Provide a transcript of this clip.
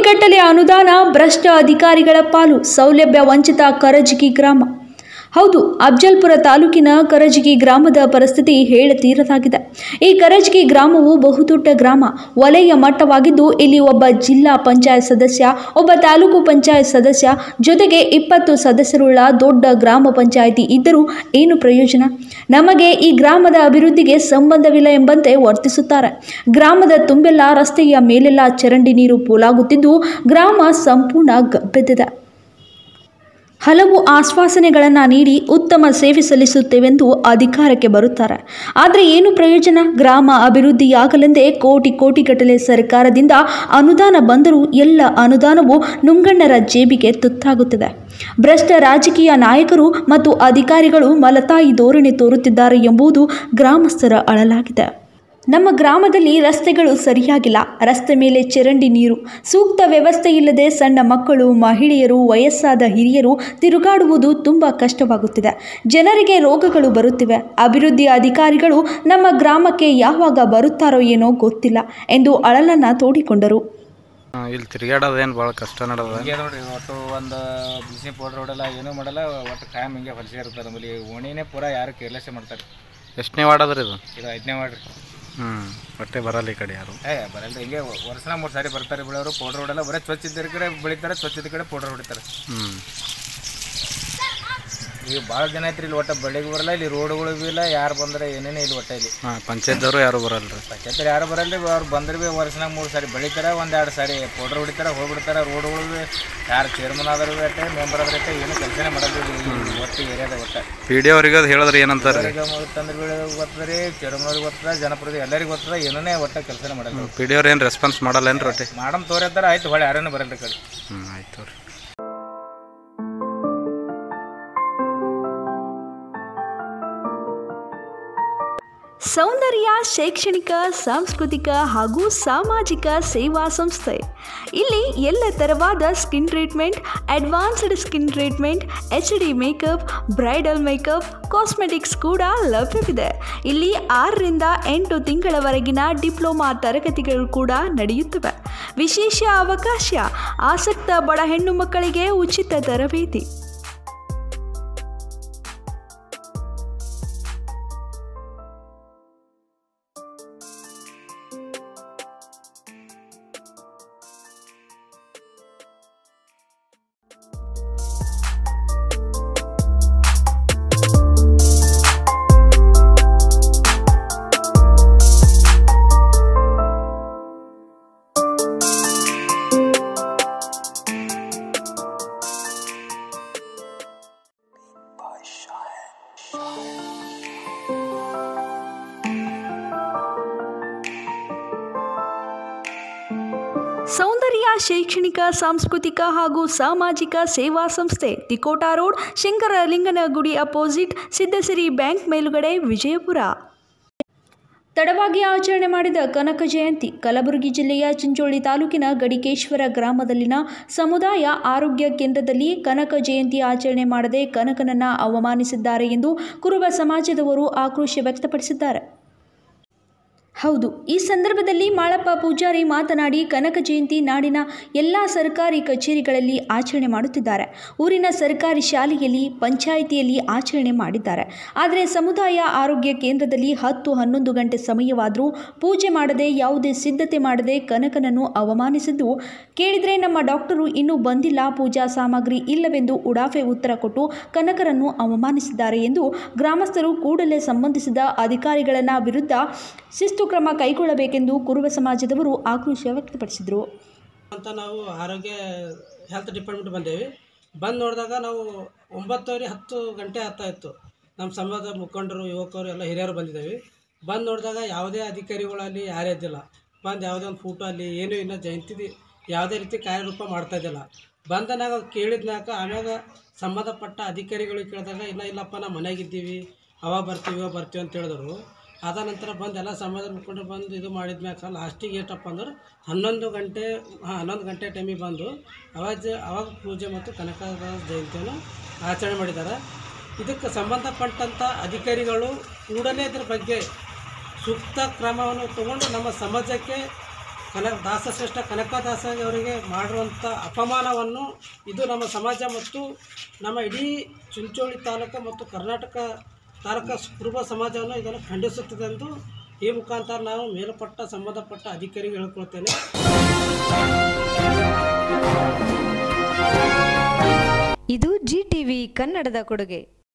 ಕೋಟಿಗಟ್ಟಲೆ ಅನುದಾನ ಭ್ರಷ್ಟ ಅಧಿಕಾರಿಗಳ ಪಾಲು ಸೌಲಭ್ಯ ವಂಚಿತ ಕರಜಗಿ ಗ್ರಾಮ ಹೌದು ಅಫ್ಜಲ್ಪುರ ತಾಲೂಕಿನ ಕರಜಗಿ ಗ್ರಾಮದ ಪರಿಸ್ಥಿತಿ ಹೇಳತೀರದಾಗಿದೆ ಈ ಕರಜಗಿ ಗ್ರಾಮವು ಬಹುದೊಡ್ಡ ಗ್ರಾಮ ವಲಯ ಮಟ್ಟವಾಗಿದ್ದು ಇಲ್ಲಿ ಒಬ್ಬ ಜಿಲ್ಲಾ ಪಂಚಾಯತ್ ಸದಸ್ಯ ಒಬ್ಬ ತಾಲೂಕು ಪಂಚಾಯತ್ ಸದಸ್ಯ ಜೊತೆಗೆ ಇಪ್ಪತ್ತು ಸದಸ್ಯರುಳ್ಳ ದೊಡ್ಡ ಗ್ರಾಮ ಪಂಚಾಯಿತಿ ಇದ್ದರೂ ಏನು ಪ್ರಯೋಜನ ನಮಗೆ ಈ ಗ್ರಾಮದ ಅಭಿವೃದ್ಧಿಗೆ ಸಂಬಂಧವಿಲ್ಲ ಎಂಬಂತೆ ವರ್ತಿಸುತ್ತಾರೆ ಗ್ರಾಮದ ತುಂಬೆಲ್ಲ ರಸ್ತೆಯ ಮೇಲೆಲ್ಲ ಚರಂಡಿ ನೀರು ಪೋಲಾಗುತ್ತಿದ್ದು ಗ್ರಾಮ ಸಂಪೂರ್ಣ ಗಬ್ಬೆದ್ದಿದೆ ಹಲವು ಆಶ್ವಾಸನೆಗಳನ್ನು ನೀಡಿ ಉತ್ತಮ ಸೇವೆ ಸಲ್ಲಿಸುತ್ತೇವೆಂದು ಅಧಿಕಾರಕ್ಕೆ ಬರುತ್ತಾರೆ ಆದರೆ ಏನು ಪ್ರಯೋಜನ ಗ್ರಾಮ ಅಭಿವೃದ್ಧಿಯಾಗಲೆಂದೇ ಕೋಟಿ ಕೋಟಿಗಟ್ಟಲೆ ಸರ್ಕಾರದಿಂದ ಅನುದಾನ ಬಂದರೂ ಎಲ್ಲ ಅನುದಾನವು ನುಂಗಣ್ಣರ ಜೇಬಿಗೆ ತುತ್ತಾಗುತ್ತದೆ ಭ್ರಷ್ಟ ರಾಜಕೀಯ ನಾಯಕರು ಮತ್ತು ಅಧಿಕಾರಿಗಳು ಮಲತಾಯಿ ಧೋರಣೆ ತೋರುತ್ತಿದ್ದಾರೆ ಎಂಬುದು ಗ್ರಾಮಸ್ಥರ ಅಳಲಾಗಿದೆ ನಮ್ಮ ಗ್ರಾಮದಲ್ಲಿ ರಸ್ತೆಗಳು ಸರಿಯಾಗಿಲ್ಲ ರಸ್ತೆ ಮೇಲೆ ಚರಂಡಿ ನೀರು ಸೂಕ್ತ ವ್ಯವಸ್ಥೆ ಇಲ್ಲದೆ ಸಣ್ಣ ಮಕ್ಕಳು ಮಹಿಳೆಯರು ವಯಸ್ಸಾದ ಹಿರಿಯರು ತಿರುಗಾಡುವುದು ತುಂಬ ಕಷ್ಟವಾಗುತ್ತಿದೆ ಜನರಿಗೆ ರೋಗಗಳು ಬರುತ್ತಿವೆ ಅಭಿವೃದ್ಧಿ ಅಧಿಕಾರಿಗಳು ನಮ್ಮ ಗ್ರಾಮಕ್ಕೆ ಯಾವಾಗ ಬರುತ್ತಾರೋ ಏನೋ ಗೊತ್ತಿಲ್ಲ ಎಂದು ಅಳಲನ್ನು ತೋಡಿಕೊಂಡರು ಹಾ, ಇಲ್ಲಿ ತಿರುಗಾಡೋದೇನು ಭಾಳ ಕಷ್ಟ ನಡದ ಹಿಂಗೆ ನೋಡ್ರಿ ಒಟ್ಟು ಒಂದು ಬ್ಲೀಚಿಂಗ್ ಪೌಡರ್ ಹೊಡಲ್ಲ ಏನೂ ಮಾಡಲ್ಲ ಒಟ್ಟು ಕಾಯಂ ಹಿಂಗೆ ಹೊಲಸೇ ಇರ್ತಾರೆ ನಮ್ಮಲ್ಲಿ ಓಣಿನೇ ಪೂರ ಯಾರು ಕೇರ್ಲೆಸ್ಸೇ ಮಾಡ್ತಾರೆ ಎಷ್ಟನೇ ವಾಡದ್ರಿ ಇದು ಇದು ಐದನೇ ಮಾಡ್ರಿ ಹ್ಞೂ ಒಟ್ಟೆ ಬರಲ್ಲ ಈ ಕಡೆ ಯಾರು ಏ ಬರಲ್ಲ ಹಿಂಗೆ ವರ್ಷನ ಮೂರು ಸಾರಿ ಬರ್ತಾರೆ ಬಿಡೋರು ಪೌಡರ್ ಹೊಡಲ್ಲ ಬರೀ ಸ್ವಚ್ಛ ಇದ್ದ ಕಡೆ ಬೆಳಿತಾರೆ ಸ್ವಚ್ಛ ಇದ್ದ ಕಡೆ ಪೌಡರ್ ಹೊಡಿತಾರೆ ಹ್ಞೂ ಈಗ ಭಾಳ ಜನ ಐತ್ರಿ ಇಲ್ಲಿ ಒಟ್ಟು ಬೆಳಿಗ್ಗೆ ಬರಲ್ಲ ಇಲ್ಲಿ ರೋಡ್ಗಳು ಭೀ ಇಲ್ಲ ಯಾರು ಬಂದ್ರೆ ಏನೇನೇ ಇಲ್ಲ ಒಟ್ಟ ಇಲ್ಲಿ ಹಾಂ ಪಂಚಾಯತ್ದವರು ಯಾರು ಬರಲ್ಲ ರೀ ಪಂಚಾಯತ್ ಯಾರು ಬರಲ್ಲ ಅವ್ರು ಬಂದ್ರೆ ಭೀ ವರ್ಷನಾಗ ಮೂರು ಸಾರಿ ಬೆಳಿತಾರೆ ಒಂದು ಎರಡು ಸಾರಿ ಪೌಡರ್ ಹೊಡಿತಾರೆ ಹೋಗ್ಬಿಡ್ತಾರೆ ರೋಡ್ಗಳು ಭೀ ಯಾರು ಚೇರ್ಮನ್ ಆದರೂ ಅಷ್ಟೇ ಮೆಂಬರ್ ಆದ್ರೆ ಅಷ್ಟೇ ಏನು ಕೆಲಸನೇ ಮಾಡಲ್ಲ ಇಲ್ಲಿ ಒಟ್ಟು ಏರಿಯಾದ ಒಟ್ಟು ಪಿ ಡಿ ಅವ್ರಿಗೆ ಅದು ಹೇಳಿದ್ರೆ ಏನಂತಾರೆ ರೀ ತಂದ್ರೆ ಬೀಳ ಗೊತ್ತದ್ರಿ ಚೇರ್ಮನ್ರಿಗೆ ಗೊತ್ತದ ಜನಪ್ರತಿ ಎಲ್ಲರಿಗೂ ಗೊತ್ತದ ಏನನೇ ಒಟ್ಟ ಕೆಲಸನೇ ಮಾಡಲ್ಲ ಪಿ ಡಿ ಅವ್ರು ಏನು ರೆಸ್ಪಾನ್ಸ್ ಮಾಡಲ್ಲೇನು ರೀ ಒಟ್ಟೆ ಮಾಡಮ್ ತೋರಿರ್ತಾರ ಆಯ್ತು ಹೊಳೆ ಯಾರನ್ನು ಬರಲ್ಲ ಕಡೆ ಹ್ಞೂ ಆಯ್ತು ರೀ ಸೌಂದರ್ಯ ಶೈಕ್ಷಣಿಕ ಸಾಂಸ್ಕೃತಿಕ ಹಾಗೂ ಸಾಮಾಜಿಕ ಸೇವಾ ಸಂಸ್ಥೆ ಇಲ್ಲಿ ಎಲ್ಲ ಥರವಾದ skin treatment advanced skin treatment H D makeup bridal makeup cosmetics ಕೂಡ ಲಭ್ಯವಿದೆ ಇಲ್ಲಿ ಆರರಿಂದ ಎಂಟು ತಿಂಗಳವರೆಗಿನ ಡಿಪ್ಲೊಮಾ ತರಗತಿಗಳು ಕೂಡ ನಡೆಯುತ್ತವೆ ವಿಶೇಷ ಅವಕಾಶ ಆಸಕ್ತ ಬಡ ಹೆಣ್ಣು ಮಕ್ಕಳಿಗೆ ಉಚಿತ ತರಬೇತಿ ಸೌಂದರ್ಯ ಶೈಕ್ಷಣಿಕ ಸಾಂಸ್ಕೃತಿಕ ಹಾಗೂ ಸಾಮಾಜಿಕ ಸೇವಾ ಸಂಸ್ಥೆ Tikota road Shankaralingagudi opposite Siddasiri bank ಮೇಲುಗಡೆ ವಿಜಯಪುರ ತಡವಾಗಿ ಆಚರಣೆ ಮಾಡಿದ ಕನಕ ಜಯಂತಿ ಕಲಬುರಗಿ ಜಿಲ್ಲೆಯ ಚಿಂಚೋಳಿ ತಾಲೂಕಿನ ಗಡಿಕೇಶ್ವರ ಗ್ರಾಮದಲ್ಲಿನ ಸಮುದಾಯ ಆರೋಗ್ಯ ಕೇಂದ್ರದಲ್ಲಿ ಕನಕ ಜಯಂತಿ ಆಚರಣೆ ಮಾಡದೆ ಕನಕನನ್ನ ಅವಮಾನಿಸಿದ್ದಾರೆ ಎಂದು ಕುರುಬ ಸಮಾಜದವರು ಆಕ್ರೋಶ ವ್ಯಕ್ತಪಡಿಸಿದ್ದಾರೆ ಹೌದು ಈ ಸಂದರ್ಭದಲ್ಲಿ ಮಾಳಪ್ಪ ಪೂಜಾರಿ ಮಾತನಾಡಿ ಕನಕ ಜಯಂತಿ ನಾಡಿನ ಎಲ್ಲ ಸರ್ಕಾರಿ ಕಚೇರಿಗಳಲ್ಲಿ ಆಚರಣೆ ಮಾಡುತ್ತಿದ್ದಾರೆ ಊರಿನ ಸರ್ಕಾರಿ ಶಾಲೆಯಲ್ಲಿ ಪಂಚಾಯಿತಿಯಲ್ಲಿ ಆಚರಣೆ ಮಾಡಿದ್ದಾರೆ ಆದರೆ ಸಮುದಾಯ ಆರೋಗ್ಯ ಕೇಂದ್ರದಲ್ಲಿ ಹತ್ತು ಹನ್ನೊಂದು ಗಂಟೆ ಸಮಯವಾದರೂ ಪೂಜೆ ಮಾಡದೆ ಯಾವುದೇ ಸಿದ್ಧತೆ ಮಾಡದೆ ಕನಕನನ್ನು ಅವಮಾನಿಸಿದ್ದು ಕೇಳಿದರೆ ನಮ್ಮ ಡಾಕ್ಟರು ಇನ್ನೂ ಬಂದಿಲ್ಲ ಪೂಜಾ ಸಾಮಗ್ರಿ ಇಲ್ಲವೆಂದು ಉಡಾಫೆ ಉತ್ತರ ಕೊಟ್ಟು ಕನಕರನ್ನು ಅವಮಾನಿಸಿದ್ದಾರೆ ಎಂದು ಗ್ರಾಮಸ್ಥರು ಕೂಡಲೇ ಸಂಬಂಧಿಸಿದ ಅಧಿಕಾರಿಗಳನ್ನ ವಿರುದ್ಧ ಶಿಸ್ತು ಕ್ರಮ ಕೈಗೊಳ್ಳಬೇಕೆಂದು ಕುರುಬ ಸಮಾಜದವರು ಆಕ್ರೋಶ ವ್ಯಕ್ತಪಡಿಸಿದರು ಅಂತ ನಾವು ಆರೋಗ್ಯ ಹೆಲ್ತ್ ಡಿಪಾರ್ಟ್ಮೆಂಟ್ ಬಂದೇವಿ ಬಂದು ನೋಡಿದಾಗ ನಾವು ಒಂಬತ್ತುವರೆ ಹತ್ತು ಗಂಟೆ ಆಗ್ತಾ ಇತ್ತು ನಮ್ಮ ಸಮಾಜದ ಮುಖಂಡರು ಯುವಕರು ಎಲ್ಲ ಹಿರಿಯರು ಬಂದಿದ್ದೇವೆ ಬಂದು ನೋಡಿದಾಗ ಯಾವುದೇ ಅಧಿಕಾರಿಗಳಲ್ಲಿ ಯಾರೇ ಇದ್ದಿಲ್ಲ ಬಂದು ಯಾವುದೇ ಒಂದು ಫೋಟೋ ಅಲ್ಲಿ ಏನೂ ಇನ್ನೂ ಜಯಂತಿದು ಯಾವುದೇ ರೀತಿ ಕಾರ್ಯರೂಪ ಮಾಡ್ತಾ ಇದ್ದಿಲ್ಲ ಬಂದನಾಗ ಕೇಳಿದ್ನಾಗ ಆಮ್ಯಾಗ ಸಂಬಂಧಪಟ್ಟ ಅಧಿಕಾರಿಗಳಿಗೆ ಕೇಳಿದಾಗ ಇಲ್ಲ ಇಲ್ಲಪ್ಪ ನಾವು ಮನೆಯಾಗಿದ್ದೀವಿ ಅವಾಗ ಬರ್ತೀವಿ ಇವಾಗ ಬರ್ತೀವಿ ಅಂತ ಹೇಳಿದ್ರು ಅದ ನಂತರ ಬಂದು ಎಲ್ಲ ಸಮಾಜದ ಮುಖಂಡರು ಬಂದು ಇದು ಮಾಡಿದ್ಮ್ಯಾಕ ಲಾಸ್ಟಿಗೆ ಏಟಪ್ಪ ಅಂದ್ರೆ ಹನ್ನೊಂದು ಗಂಟೆ ಹಾಂ ಹನ್ನೊಂದು ಗಂಟೆ ಟೈಮಿಗೆ ಬಂದು ಅವಾಗ ಅವಾಗ ಪೂಜೆ ಮತ್ತು ಕನಕದಾಸ ಜಯಂತಿಯನ್ನು ಆಚರಣೆ ಮಾಡಿದ್ದಾರೆ ಇದಕ್ಕೆ ಸಂಬಂಧಪಟ್ಟಂಥ ಅಧಿಕಾರಿಗಳು ಕೂಡಲೇ ಇದ್ರ ಬಗ್ಗೆ ಸೂಕ್ತ ಕ್ರಮವನ್ನು ತಗೊಂಡು ನಮ್ಮ ಸಮಾಜಕ್ಕೆ ಕನಕ ದಾಸಶ್ರೇಷ್ಠ ಕನಕದಾಸಗಿ ಅವರಿಗೆ ಮಾಡಿರುವಂಥ ಅಪಮಾನವನ್ನು ಇದು ನಮ್ಮ ಸಮಾಜ ಮತ್ತು ನಮ್ಮ ಇಡೀ ಚಿಂಚೋಳಿ ತಾಲೂಕು ಮತ್ತು ಕರ್ನಾಟಕ ತಾಲೂಕು ಕುರುಬ ಸಮಾಜವನ್ನು ಇದನ್ನು ಖಂಡಿಸುತ್ತದೆ ಎಂದು ಈ ಮುಖಾಂತರ ನಾವು ಮೇಲ್ಪಟ್ಟ ಸಂಬಂಧಪಟ್ಟ ಅಧಿಕಾರಿಗೆ ಹೇಳ್ಕೊಳ್ತೇನೆ ಇದು ಜಿ ಟಿವಿ ಕನ್ನಡದ ಕೊಡುಗೆ